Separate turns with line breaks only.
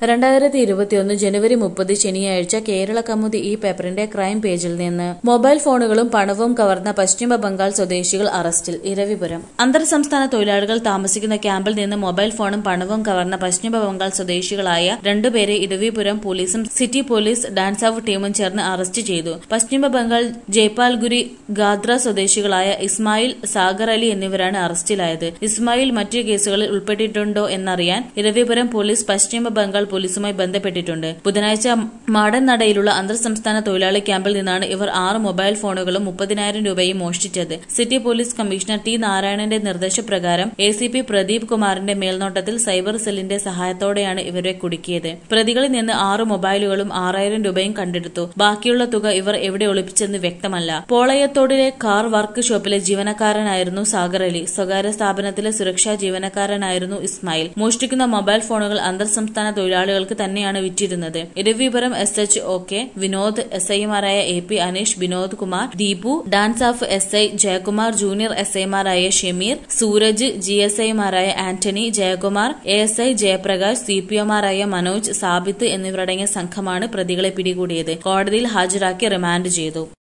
രണ്ടായിരത്തി ഇരുപത്തിയൊന്ന് ജനുവരി മുപ്പത് ശനിയാഴ്ച കേരള കൗമുദി ഈ പേപ്പറിന്റെ ക്രൈം പേജിൽ നിന്ന് മൊബൈൽ ഫോണുകളും പണവും കവർന്ന പശ്ചിമ ബംഗാൾ സ്വദേശികൾ അറസ്റ്റിൽ ഇരവിപുരം അന്തർ സംസ്ഥാന തൊഴിലാളികൾ താമസിക്കുന്ന ക്യാമ്പിൽ നിന്ന് മൊബൈൽ ഫോണും പണവും കവർന്ന പശ്ചിമ ബംഗാൾ സ്വദേശികളായ രണ്ടുപേരെ ഇരവിപുരം പോലീസും സിറ്റി പോലീസ് ഡാൻസ് ഓഫ് ടീമും ചേർന്ന് അറസ്റ്റ് ചെയ്തു പശ്ചിമ ബംഗാൾ ജയ്പാൽഗുരി ഗാദ്ര സ്വദേശികളായ ഇസ്മായിൽ സാഗർ അലി എന്നിവരാണ് അറസ്റ്റിലായത് ഇസ്മായിൽ മറ്റു കേസുകളിൽ ഉൾപ്പെട്ടിട്ടുണ്ടോ എന്നറിയാൻ ഇരവിപുരം പോലീസ് പശ്ചിമ ബംഗാൾ പോലീസുമായി ബന്ധപ്പെട്ടിട്ടുണ്ട് ബുധനാഴ്ച മാടൻ നടയിലുള്ള അന്തർ സംസ്ഥാന തൊഴിലാളി ക്യാമ്പിൽ നിന്നാണ് ഇവർ ആറ് മൊബൈൽ ഫോണുകളും മുപ്പതിനായിരം രൂപയും മോഷ്ടിച്ചത് സിറ്റി പോലീസ് കമ്മീഷണർ ടി നാരായണന്റെ നിർദ്ദേശപ്രകാരം എ സി പി പ്രദീപ് കുമാറിന്റെ മേൽനോട്ടത്തിൽ സൈബർ സെല്ലിന്റെ സഹായത്തോടെയാണ് ഇവരെ കുടുക്കിയത് പ്രതികളിൽ നിന്ന് ആറ് മൊബൈലുകളും ആറായിരം രൂപയും കണ്ടെടുത്തു ബാക്കിയുള്ള തുക ഇവർ എവിടെ ഒളിപ്പിച്ചെന്ന് വ്യക്തമല്ല പോളയത്തോടിലെ കാർ വർക്ക് ഷോപ്പിലെ ജീവനക്കാരനായിരുന്നു സാഗർ അലി സ്വകാര്യ സ്ഥാപനത്തിലെ സുരക്ഷാ ജീവനക്കാരനായിരുന്നു ഇസ്മായിൽ മോഷ്ടിക്കുന്ന മൊബൈൽ ഫോണുകൾ അന്തർ സംസ്ഥാന തൊഴിലാളികൾക്ക് തന്നെയാണ് വിറ്റിരുന്നത് Eravipuram S H O K Vinod S ഐമാരായ A P Aneesh Vinod Kumar Deepu DANSAF S I Jayakumar junior S ഐമാരായ ഷമീർ സൂരജ് ജി എസ് ഐമാരായ Antony Jayakumar A S I Jayaprakash C P ഒമാരായ മനോജ് സാബിത്ത് എന്നിവരടങ്ങിയ സംഘമാണ് പ്രതികളെ പിടികൂടിയത് കോടതിയിൽ ഹാജരാക്കി റിമാൻഡ് ചെയ്തു